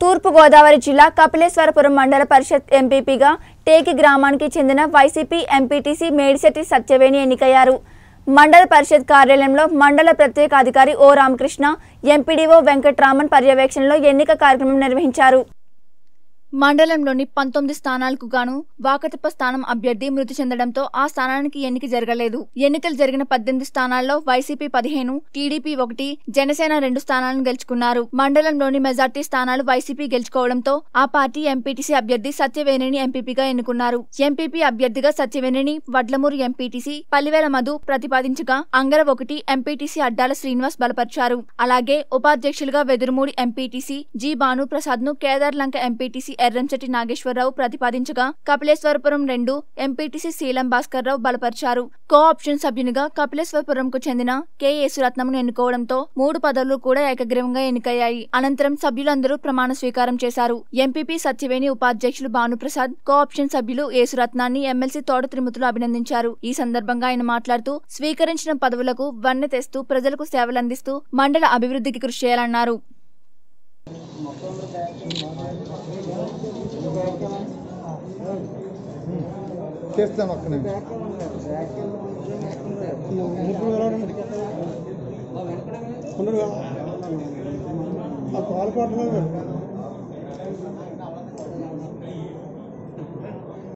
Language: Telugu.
తూర్పుగోదావరి జిల్లా కపిలేశ్వరపురం మండల పరిషత్ ఎంపీపీగా టేకి గ్రామానికి చెందిన వైసీపీ ఎంపీటీసీ మేడిశెట్టి సత్యవేణి ఎన్నికయ్యారు మండల పరిషత్ కార్యాలయంలో మండల ప్రత్యేక అధికారి ఓ రామకృష్ణ ఎంపీడీఓ వెంకట్రామన్ పర్యవేక్షణలో ఎన్నిక కార్యక్రమం నిర్వహించారు మండలంలోని పంతొమ్మిది స్థానాలకు గాను వాకతిప్ప స్థానం అభ్యర్థి మృతి చెందడంతో ఆ స్థానానికి ఎన్నిక జరగలేదు ఎన్నికలు జరిగిన పద్దెనిమిది స్థానాల్లో వైసీపీ పదిహేను టీడీపీ ఒకటి జనసేన రెండు స్థానాలను గెలుచుకున్నారు మండలంలోని మెజార్టీ స్థానాలు వైసీపీ గెలుచుకోవడంతో ఆ పార్టీ ఎంపీటీసీ అభ్యర్థి సత్యవేణిని ఎంపీపీగా ఎన్నుకున్నారు ఎంపీపీ అభ్యర్థిగా సత్యవేణిని వడ్లమూరు ఎంపీటీసీ పల్లివేల మధు ప్రతిపాదించగా అంగర ఒకటి ఎంపీటీసీ అడ్డాల శ్రీనివాస్ బలపరిచారు అలాగే ఉపాధ్యక్షులుగా వెదురుమూడి ఎంపీటీసీ జి భానుప్రసాద్ ను కేదార్ లంక ఎంపీటీసీ ఎర్రంచెట్టి నాగేశ్వరరావు ప్రతిపాదించగా కపిలేశ్వరపురం రెండు ఎంపీటీసీ శీలం భాస్కర్ రావు బలపరిచారు కో ఆప్షన్ సభ్యునిగా కపిలేశ్వరపురంకు చెందిన కె యేసురత్నంను ఎన్నుకోవడంతో మూడు పదవులు కూడా ఏకగ్రీవంగా ఎన్నికయ్యాయి అనంతరం సభ్యులందరూ ప్రమాణ స్వీకారం చేశారు ఎంపీపీ సత్యవేణి ఉపాధ్యక్షులు భానుప్రసాద్ కో ఆప్షన్ సభ్యులు యేసురత్నాన్ని ఎమ్మెల్సీ తోట త్రిమూర్తులు అభినందించారు ఈ సందర్భంగా ఆయన మాట్లాడుతూ స్వీకరించిన పదవులకు వన్నె తెస్తూ ప్రజలకు సేవలందిస్తూ మండల అభివృద్ధికి కృషి చేయాలన్నారు చేస్తాను ఒక్క నిమిషం ఆ కాలు పట్టలేదు